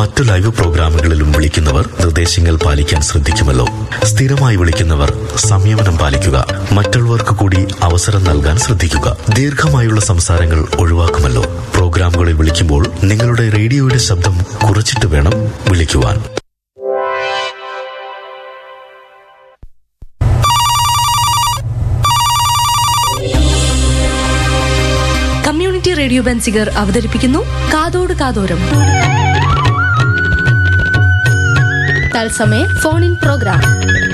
മറ്റു ലൈവ് പ്രോഗ്രാമുകളിലും വിളിക്കുന്നവർ നിർദ്ദേശങ്ങൾ പാലിക്കാൻ ശ്രദ്ധിക്കുമല്ലോ സ്ഥിരമായി വിളിക്കുന്നവർ സംയമനം പാലിക്കുക മറ്റുള്ളവർക്ക് കൂടി അവസരം നൽകാൻ ശ്രദ്ധിക്കുക ദീർഘമായുള്ള സംസാരങ്ങൾ ഒഴിവാക്കുമല്ലോ പ്രോഗ്രാമുകളിൽ വിളിക്കുമ്പോൾ നിങ്ങളുടെ റേഡിയോയുടെ ശബ്ദം കുറച്ചിട്ട് വേണം വിളിക്കുവാൻ കമ്മ്യൂണിറ്റി റേഡിയോ ബൻസിഗർ അവതരിപ്പിക്കുന്നു കാതോട് കാതോരം തത്സമയ ഫോൺ ഇൻ പ്രോഗ്രാം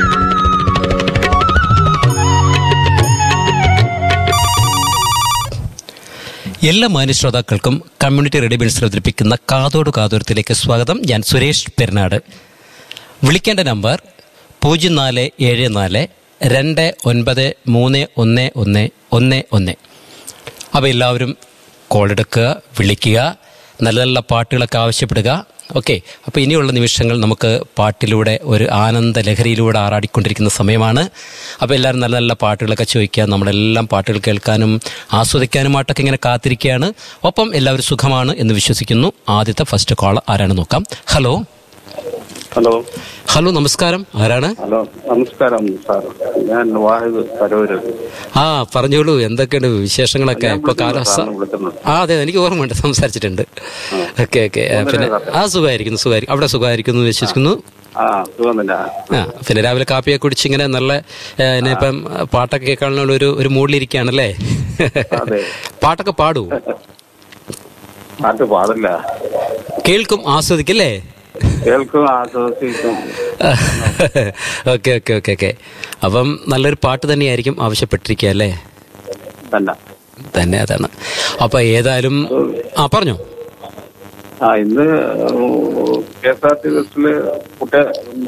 എല്ലാ മാന്യ ശ്രോതാക്കൾക്കും കമ്മ്യൂണിറ്റി റേഡിയോ ബിൽസ് അവതരിപ്പിക്കുന്ന കാതോട് കാതോരത്തിലേക്ക് സ്വാഗതം ഞാൻ സുരേഷ് പെരുന്നാട് വിളിക്കേണ്ട നമ്പർ പൂജ്യം നാല് ഏഴ് നാല് രണ്ട് ഒൻപത് മൂന്ന് ഒന്ന് ഒന്ന് ഒന്ന് ഒന്ന് അപ്പോൾ എല്ലാവരും കോൾ എടുക്കുക വിളിക്കുക നല്ല നല്ല പാട്ടുകളൊക്കെ ആവശ്യപ്പെടുക ഓക്കെ അപ്പോൾ ഇനിയുള്ള നിമിഷങ്ങൾ നമുക്ക് പാട്ടിലൂടെ ഒരു ആനന്ദ ലഹരിയിലൂടെ ആറാടിക്കൊണ്ടിരിക്കുന്ന സമയമാണ് അപ്പോൾ എല്ലാവരും നല്ല നല്ല പാട്ടുകളൊക്കെ ചോദിക്കുക നമ്മളെല്ലാം പാട്ടുകൾ കേൾക്കാനും ആസ്വദിക്കാനുമായിട്ടൊക്കെ ഇങ്ങനെ കാത്തിരിക്കുകയാണ് ഒപ്പം എല്ലാവരും സുഖമാണ് എന്ന് വിശ്വസിക്കുന്നു ആദ്യത്തെ ഫസ്റ്റ് കോൾ ആരാണ് നോക്കാം ഹലോ ഹലോ ഹലോ നമസ്കാരം ആരാണ് ഹലോ നമസ്കാരം സാർ ഞാൻ വാഹിദ് കരൂര് ആ പറഞ്ഞോളൂ എന്തൊക്കെയുണ്ട് വിശേഷങ്ങളൊക്കെ ഞാൻ ഇപ്പൊ വിളിക്കുന്നത് കാലാവസ്ഥ സാറിനെ വിളിക്കുന്നത്. ആ അതെ എനിക്ക് ഓർമ്മയുണ്ട് സംസാരിച്ചിട്ടുണ്ട് ഓക്കെ ഓക്കെ പിന്നെ ആ സുഖമായിരിക്കുന്നു സുഖമായിരിക്കും അവിടെ സുഖമായിരിക്കുന്നു എന്ന് വിശ്വസിക്കുന്നു ആ സുഖം തന്നെ ആ പിന്നെ രാവിലെ കാപ്പിയൊക്കെ കുടിച്ച് ഇങ്ങനെ നല്ല ഏ, ഇനി ഇപ്പം പാട്ടൊക്കെ കേൾക്കാനുള്ള ഒരു ഒരു മൂഡിലിരിക്കുകയാണല്ലേ അതെ. പാട്ടൊക്കെ പാടൂ പാട്ട് പാടില്ല കേൾക്കും ആസ്വദിക്കല്ലേ കേൾക്കും ആസ്വദിക്കും ഓക്കെ ഓക്കെ ഓക്കെ ഓക്കെ അപ്പം നല്ലൊരു പാട്ട് തന്നെയായിരിക്കും ആവശ്യപ്പെട്ടിരിക്കുക അല്ലേ തന്നെ തന്നെ അതാണ് അപ്പൊ ഏതായാലും ആ പറഞ്ഞോ ആ ഇന്ന് കെ എസ് ആർ ടി ബസ്സില് കുട്ടി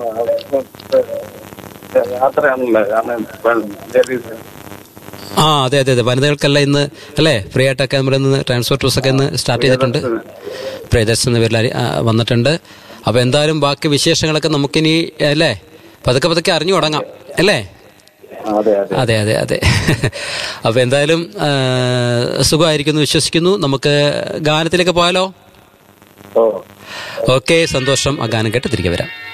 യാത്രയാണല്ലോ കാരണം ലേഡീസ് ആ അതെ അതെ അതെ വനിതകൾക്കെല്ലാം ഇന്ന് അല്ലേ ഫ്രീ ആയിട്ടൊക്കെ നമ്മുടെ ഇന്ന് ട്രാൻസ്പോർട്ട് ബസ്സൊക്കെ ഇന്ന് സ്റ്റാർട്ട് ചെയ്തിട്ടുണ്ട് പ്രിയദർശൻ എന്ന പേരിൽ അരി- ആ, വന്നിട്ടുണ്ട് അപ്പോൾ എന്തായാലും ബാക്കി വിശേഷങ്ങളൊക്കെ നമുക്കിനി അല്ലേ പതുക്കെ പതുക്കെ അറിഞ്ഞു തുടങ്ങാം അല്ലേ അതെ അതെ അതെ അതെ അതെ അപ്പോൾ എന്തായാലും ആ, സുഖമായിരിക്കുന്നു വിശ്വസിക്കുന്നു നമുക്ക് ഗാനത്തിലേക്ക് പോയാലോ ഓ ഓക്കെ സന്തോഷം ആ ഗാനം കേട്ട് തിരികെ വരാം